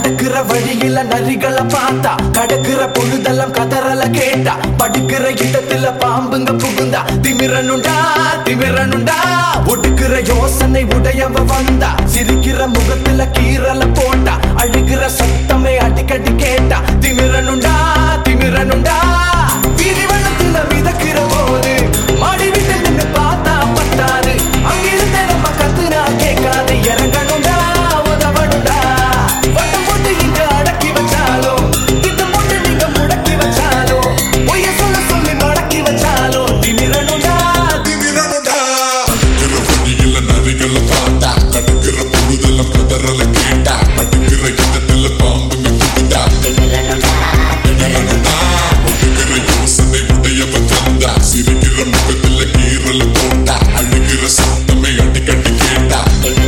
நடக்கிற வழியில நரிகளை பார்த்தா கடக்கிற பொழுதெல்லாம் கதறல கேட்டா படுக்கிற இடத்துல பாம்புங்க புகுந்தா திமிரனுண்டா திமிரனுண்டா ஒடுக்கிற யோசனை உடையவ வந்தா சிரிக்கிற முகத்துல கீரல போட்டா அழுகிற சத்தமே அடிக்கடி கேட்டா திமிரனுண்டா திமிரனுண்டா வீதி வெள்ளத்துல மிதக்கிற போது மாடி விட்டு நின்னு பார்த்தா பத்தாது அங்கிருந்தே நம்ம கத்துனா கேட்காது இறங்கணுண்டா உதவணுண்டா வட்டம் போட்டு இங்க அடக்கி வச்சாலும் திட்டம் போட்டு நீங்க முடக்கி வச்சாலும் பொய்ய சொல்ல சொல்லி மடக்கி வச்சாலும் திமிரணுண்டா திமிரணுண்டா இருக்கிற வழியில நரிகளை பார்த்தா கடக்கிற பொழுதெல்லாம் கதறல கேட்டா படுக்கிற இடத்துல பாம்புங்க புகுந்தா திமிரனுடா. ஒடுக்கிற யோசனை உடையவன் வந்தா சிரிக்கிற முகத்துல கீறல போட்டா அழுகிற சத்தமே அடிக்கடி கேட்டா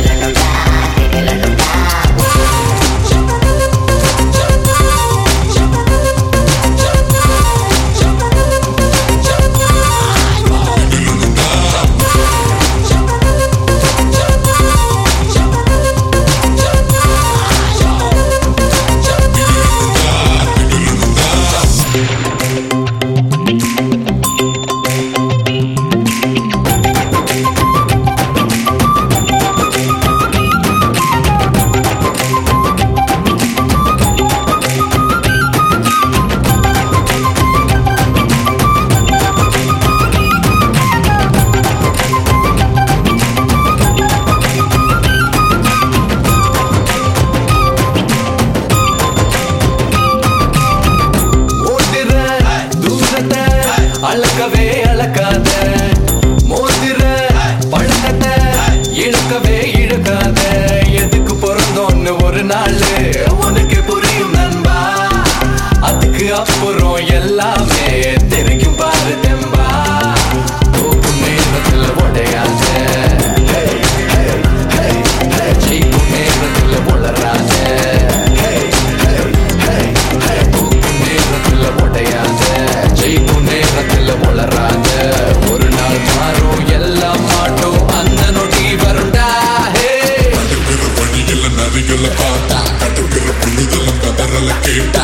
ஓடுற தூரத்தை அளக்கவே அளக்காத மோதிர பழக்கத்தை இழுக்கவே இழுக்காத எதுக்கு பிறந்தோன்னு ஒரு நாள் உனக்கு புரியும் நண்பா அதுக்கு அப்புறம் எல்லாமே தெரியும் பாரு தெம்பா போகும் நேரத்துல உடையாத Hey, hey, hey, hey. ஜெயிக்கும் நேரத்துல உளராத Hey, hey, hey, hey. போகும் நேரத்துல உடையாத ஜெயிக்கும் நேரத்துல உளராத ஒரு நாள் மாறும் எல்லாம் மாட்டோம் அந்த நொடி வருண்டா ஹே இருக்கிற வழியில நரிகளை பார்த்தா கடக்கிற பொழுதெல்லாம் கதறல கேட்டா